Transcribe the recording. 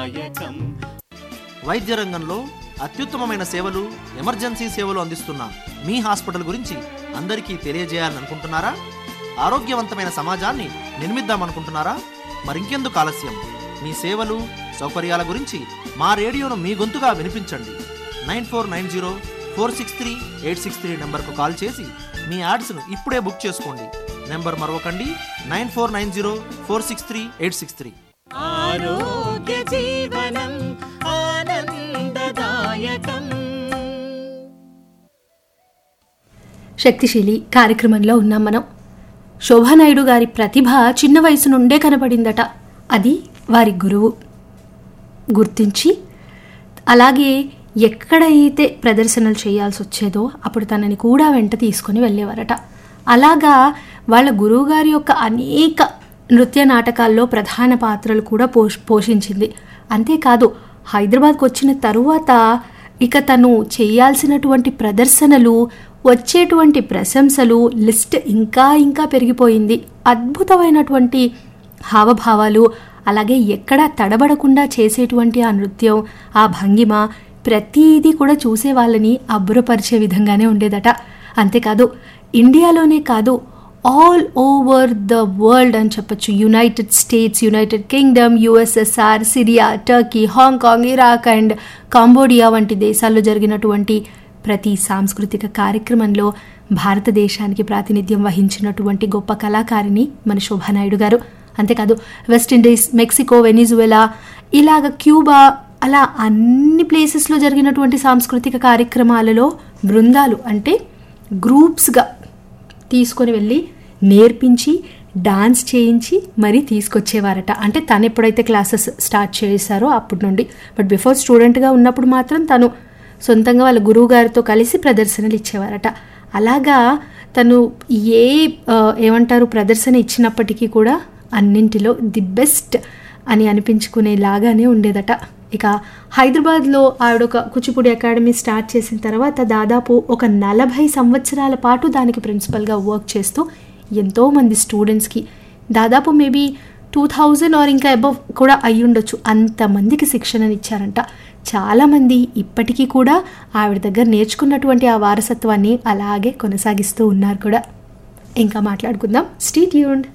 ఆనందదాయకం వైద్య రంగంలో అత్యుత్తమమైన సేవలు ఎమర్జెన్సీ సేవలు అందిస్తున్న మీ హాస్పిటల్ గురించి అందరికీ తెలియజేయాలని అనుకుంటున్నారా ఆరోగ్యవంతమైన సమాజాన్ని నిర్మిద్దామనుకుంటున్నారా మరింకెందుకు ఆలస్యం మీ సేవలు సౌకర్యాల గురించి మా రేడియోను మీ గొంతుగా వినిపించండి nine four nine zero four six three eight six three నెంబర్కు కాల్ చేసి మీ యాడ్స్ను ఇప్పుడే బుక్ చేసుకోండి నెంబర్ మరొకండి nine four nine zero four six three eight six three ఆరోగ్య జీవనం ఆనందదాయకం శక్తిశీలి కార్యక్రమంలో ఉన్నాం మనం శోభానాయుడు గారి ప్రతిభ చిన్న వయసు నుండే కనబడిందట అది వారి గురువు గుర్తించి అలాగే ఎక్కడైతే ప్రదర్శనలు చేయాల్సి వచ్చేదో అప్పుడు తనని కూడా వెంట తీసుకొని వెళ్ళేవారట అలాగా వాళ్ళ గురువుగారి యొక్క అనేక నృత్య నాటకాల్లో ప్రధాన పాత్రలు కూడా పోష్ పోషించింది అంతేకాదు హైదరాబాద్కు వచ్చిన తరువాత ఇక తను చేయాల్సినటువంటి ప్రదర్శనలు వచ్చేటువంటి ప్రశంసలు లిస్ట్ ఇంకా ఇంకా పెరిగిపోయింది అద్భుతమైనటువంటి హావభావాలు అలాగే ఎక్కడా తడబడకుండా చేసేటువంటి ఆ నృత్యం ఆ భంగిమ ప్రతిదీ కూడా చూసే వాళ్ళని అబ్బురపరిచే విధంగానే ఉండేదట అంతేకాదు ఇండియాలోనే కాదు ఆల్ ఓవర్ ద వరల్డ్ అని చెప్పొచ్చు United States United Kingdom USSR Syria Turkey Hong Kong Iraq and Cambodia వంటి దేశాల్లో జరిగినటువంటి ప్రతి సాంస్కృతిక కార్యక్రమంలో భారతదేశానికి ప్రాతినిధ్యం వహించినటువంటి గొప్ప కళాకారిణి మన శోభానాయుడు గారు అంతేకాదు వెస్టిండీస్ మెక్సికో వెనిజువెలా ఇలాగ క్యూబా అలా అన్ని ప్లేసెస్లో జరిగినటువంటి సాంస్కృతిక కార్యక్రమాలలో బృందాలు అంటే గ్రూప్స్గా తీసుకొని వెళ్ళి నేర్పించి డాన్స్ చేయించి మరీ తీసుకొచ్చేవారట అంటే తను ఎప్పుడైతే క్లాసెస్ స్టార్ట్ చేశారో అప్పటి నుండి బట్ బిఫోర్ స్టూడెంట్గా ఉన్నప్పుడు మాత్రం తను సొంతంగా వాళ్ళ గురువు గారితో కలిసి ప్రదర్శనలు ఇచ్చేవారట అలాగా తను ఏ ఆ, ఏమంటారు ప్రదర్శన ఇచ్చినప్పటికీ కూడా అన్నింటిలో ది బెస్ట్ అని అనిపించుకునేలాగానే ఉండేదట ఇక హైదరాబాద్లో ఆవిడ ఒక కూచిపూడి అకాడమీ స్టార్ట్ చేసిన తర్వాత దాదాపు ఒక నలభై సంవత్సరాల పాటు దానికి ప్రిన్సిపల్గా వర్క్ చేస్తూ ఎంతోమంది స్టూడెంట్స్కి దాదాపు మేబీ టూ థౌజండ్ ఆర్ ఇంకా అబవ్ కూడా అయి ఉండొచ్చు అంతమందికి శిక్షణని ఇచ్చారంట చాలామంది ఇప్పటికీ కూడా ఆవిడ దగ్గర నేర్చుకున్నటువంటి ఆ వారసత్వాన్ని అలాగే కొనసాగిస్తూ ఉన్నారు కూడా ఇంకా మాట్లాడుకుందాం స్టీ ట్యూన్డ్